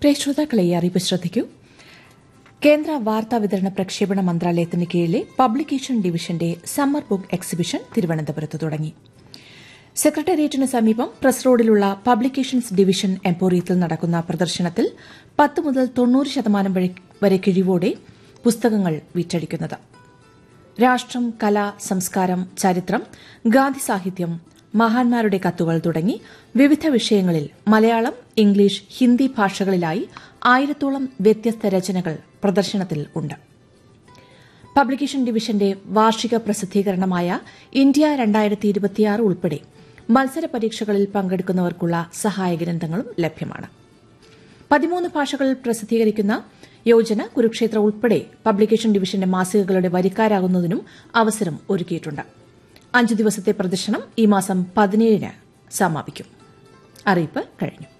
പ്രിയ ശ്രോതാക്കളെ ഈ അറിയിപ്പ് ശ്രദ്ധിക്കൂ കേന്ദ്ര വാർത്താ വിതരണ പ്രക്ഷേപണ മന്ത്രാലയത്തിന് കീഴിലെ പബ്ലിക്കേഷൻ ഡിവിഷന്റെ സമ്മർ ബുക്ക് എക്സിബിഷൻ തിരുവനന്തപുരത്ത് തുടങ്ങി സെക്രട്ടേറിയറ്റിന് സമീപം പ്രസ് റോഡിലുള്ള പബ്ലിക്കേഷൻസ് ഡിവിഷൻ എംപോറിയത്തിൽ നടക്കുന്ന പ്രദർശനത്തിൽ പത്ത് മുതൽ തൊണ്ണൂറ് ശതമാനം വരെ- വരെ കിഴിവോടെ പുസ്തകങ്ങൾ വിറ്റഴിക്കുന്നത് രാഷ്ട്രം കല സംസ്കാരം ചരിത്രം ഗാന്ധി സാഹിത്യം മഹാന്മാരുടെ കത്തുകൾ തുടങ്ങി വിവിധ വിഷയങ്ങളിൽ മലയാളം ഇംഗ്ലീഷ് ഹിന്ദി ഭാഷകളിലായി ആയിരത്തോളം വ്യത്യസ്ത രചനകൾ പ്രദർശനത്തിൽ ഉണ്ട് പബ്ലിക്കേഷൻ ഡിവിഷന്റെ വാർഷിക പ്രസിദ്ധീകരണമായ ഇന്ത്യ രണ്ടായിരത്തി ഇരുപത്തിയാറ് ഉൾപ്പെടെ മത്സര പരീക്ഷകളിൽ പങ്കെടുക്കുന്നവർക്കുള്ള സഹായ ഗ്രന്ഥങ്ങളും ലഭ്യമാണ് പതിമൂന്ന് ഭാഷകളിൽ പ്രസിദ്ധീകരിക്കുന്ന യോജന കുരുക്ഷേത്ര ഉൾപ്പെടെ പബ്ലിക്കേഷൻ ഡിവിഷന്റെ മാസികകളുടെ വരിക്കാരാകുന്നതിനും അവസരം ഒരുക്കിയിട്ടുണ്ട് അഞ്ചു ദിവസത്തെ പ്രദർശനം ഈ മാസം പതിനേഴിന് സമാപിക്കും അറിയിപ്പ് കഴിഞ്ഞു